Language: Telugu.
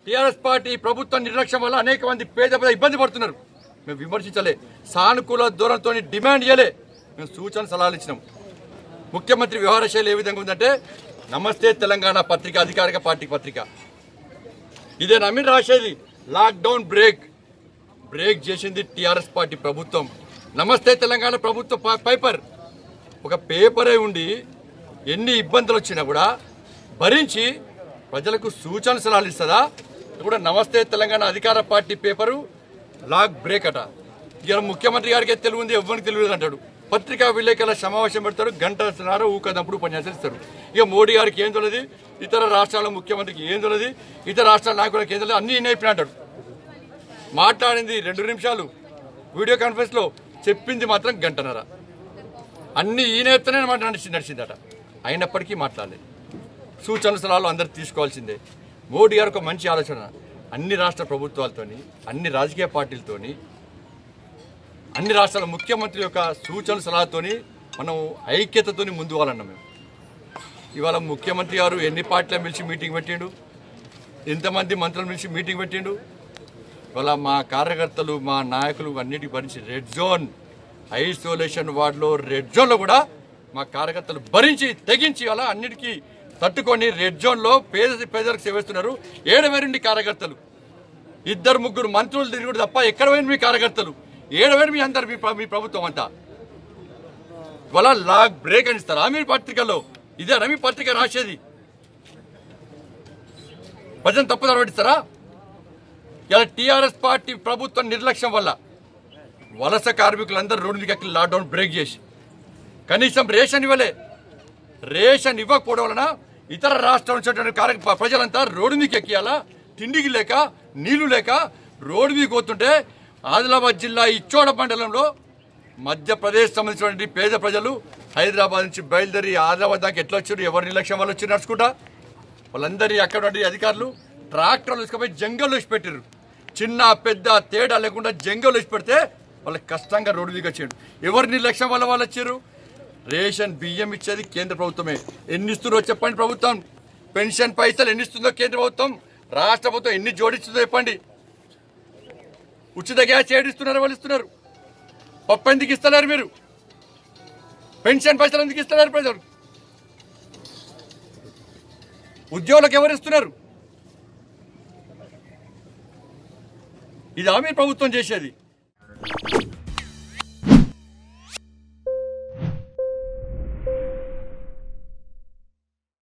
టీఆర్ఎస్ పార్టీ ప్రభుత్వ నిర్లక్ష్యం వల్ల అనేక మంది పేద పేద ఇబ్బంది పడుతున్నారు మేము విమర్శించలే సానుకూల ధోరణితో డిమాండ్ చేయలే మేము సూచన సలహాలు ఇచ్చినాం ముఖ్యమంత్రి వ్యవహార శైలి ఏ విధంగా ఉందంటే నమస్తే తెలంగాణ పత్రిక అధికారిక పార్టీ పత్రిక ఇదే నమ్మిన రాసేది లాక్డౌన్ బ్రేక్ బ్రేక్ చేసింది టీఆర్ఎస్ పార్టీ ప్రభుత్వం నమస్తే తెలంగాణ ప్రభుత్వ ప- పేపర్ ఒక పేపరే ఉండి ఎన్ని ఇబ్బందులు వచ్చినా కూడా భరించి ప్రజలకు సూచన సలహాలు ఇస్తుందా ఇది కూడా నమస్తే తెలంగాణ అధికార పార్టీ పేపరు లాక్ బ్రేక్ అట ఇక ముఖ్యమంత్రి గారికి తెలివి ఉంది ఎవరికి తెలియదు అంటాడు పత్రికా విలేకరుల సమావేశం పెడతారు గంట ఇస్తున్నారు ఊకదప్పుడు ఉపన్యాసాలు ఇస్తారు ఇక మోడీ గారికి ఏం తెలియదు ఇతర రాష్ట్రాల ముఖ్యమంత్రికి ఏం తెలియదు ఇతర రాష్ట్రాల నాయకులకు ఏం తెలియదు అన్ని ఈయన అయిపోయినా అంటాడు మాట్లాడింది రెండు నిమిషాలు వీడియో కాన్ఫరెన్స్ లో చెప్పింది మాత్రం గంటన్నర అన్ని ఈయన ఎత్తనే మాట నడిచి నడిచిందట అయినప్పటికీ మాట్లాడలేదు సూచనలు సలహాలు అందరు తీసుకోవాల్సిందే మోడీ గారు ఒక మంచి ఆలోచన అన్ని రాష్ట్ర ప్రభుత్వాలతోని అన్ని రాజకీయ పార్టీలతోని అన్ని రాష్ట్రాల ముఖ్యమంత్రి యొక్క సూచనల సలహాతోని మనం ఐక్యతతోని ముందు పోవాలన్నాం మేము ఇవాళ ముఖ్యమంత్రి గారు ఎన్ని పార్టీల పిలిచి మీటింగ్ పెట్టిండు ఎంతమంది మంత్రులు పిలిచి మీటింగ్ పెట్టిండు ఇవాళ మా కార్యకర్తలు మా నాయకులు అన్నిటికి భరించి రెడ్ జోన్ ఐసోలేషన్ వార్డులో రెడ్ జోన్లో కూడా మా కార్యకర్తలు భరించి తెగించి ఇవాళ అన్నిటికీ తట్టుకొని రెడ్ జోన్లో పేద పేదలకు సేవిస్తున్నారు ఏడవేరండి కార్యకర్తలు ఇద్దరు ముగ్గురు మంత్రులు తిరుగుడు తప్ప ఎక్కడ పోయిన మీ కార్యకర్తలు ఏడవేరు మీ అందరు మీ ప్ర- మీ ప్రభుత్వం అంతా ఇవాళ లాగ్ బ్రేక్ అని ఇస్తారా మీ పత్రికలో ఇదేనా మీ పత్రిక రాసేది ప్రజలు తప్పుదారు పట్టిస్తారా ఇలా టీఆర్ఎస్ పార్టీ ప్రభుత్వ నిర్లక్ష్యం వల్ల వలస కార్మికులందరూ రోడ్డు మీద ఎక్కి లాక్డౌన్ బ్రేక్ చేసి కనీసం రేషన్ ఇవ్వలే రేషన్ ఇవ్వకపోవడం వలన ఇతర రాష్ట్రాల నుంచి వచ్చినటువంటి కార్య ప్రజలంతా రోడ్డు మీదకి ఎక్కియాలా తిండికి లేక నీళ్లు లేక రోడ్డు మీద పోతుంటే ఆదిలాబాద్ జిల్లా ఇచ్చోడ మండలంలో మధ్యప్రదేశ్ సంబంధించినటువంటి పేద ప్రజలు హైదరాబాద్ నుంచి బయలుదేరి ఆదిలాబాద్ దాకా ఎట్లా వచ్చారు ఎవరి నిర్లక్ష్యం వల్ల వచ్చి నడుచుకుంటా వాళ్ళందరి అక్కడ ఉన్నటువంటి అధికారులు ట్రాక్టర్లు తీసుకుపోయి జంగల్లో వేసి పెట్టారు చిన్న పెద్ద తేడా లేకుండా జంగల్లో వేసి పెడితే వాళ్ళకి కష్టంగా రోడ్డు దిగి వచ్చాడు ఎవరి నిర్లక్ష్యం వల్ల వాళ్ళు వచ్చారు రేషన్ బియ్యం ఇచ్చేది కేంద్ర ప్రభుత్వమే ఎన్ని ఇస్తుందో చెప్పండి ప్రభుత్వం పెన్షన్ పైసలు ఎన్ని ఇస్తుందో కేంద్ర ప్రభుత్వం రాష్ట్ర ప్రభుత్వం ఎన్ని జోడిస్తుందో చెప్పండి ఉచిత గ్యాస్ ఏడిస్తున్నారు వాళ్ళు ఇస్తున్నారు పప్పు ఎందుకు ఇస్తున్నారు మీరు పెన్షన్ పైసలు ఎందుకు ఇస్తున్నారు ప్రజలు ఉద్యోగులకు ఎవరు ఇస్తున్నారు ఇది ఆమె ప్రభుత్వం చేసేది